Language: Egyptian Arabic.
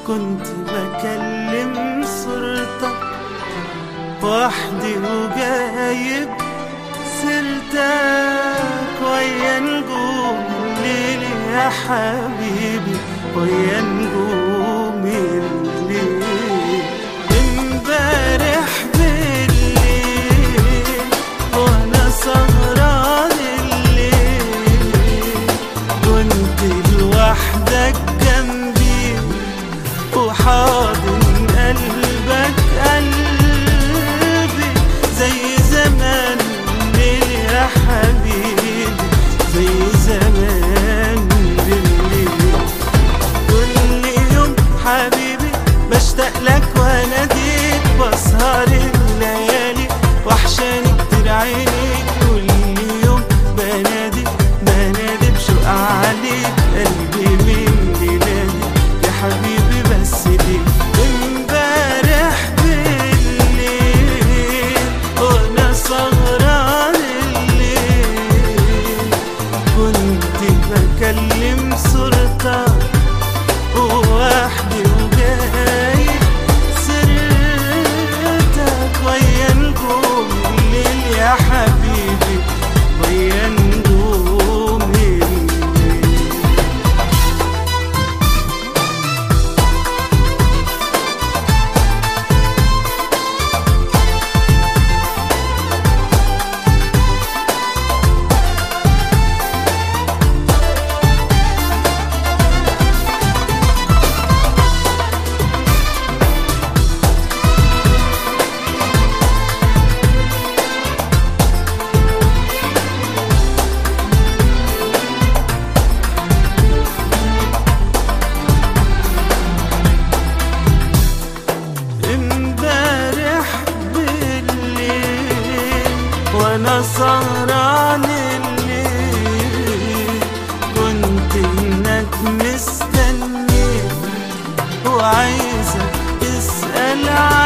كنت بكلم صورتك وحدي وجايب سيرتك ويا نجوم الليل يا حبيبي ويا نجوم الليل امبارح بالليل وانا سهران الليل كنت لوحدك جنبي وحاضن قلبك قلبي زي زمان الليل يا حبيبي زي زمان بالليل كل يوم حبيبي بشتاق لك واناديك بسهر الليالي وحشاني كتير عينيك كل يوم بنادي بنادي بشوق عليك قلبي من ليلادي يا حبيبي بس ليك امبارح بالليل وانا سهران الليل كنت بكلم صورتك وحدي وجايب سيرتك ويا نجوم الليل يا حبيبي ويا نجوم الليل امبارح بالليل وانا سهران الليل كنت انك مستني وعايزك تسأل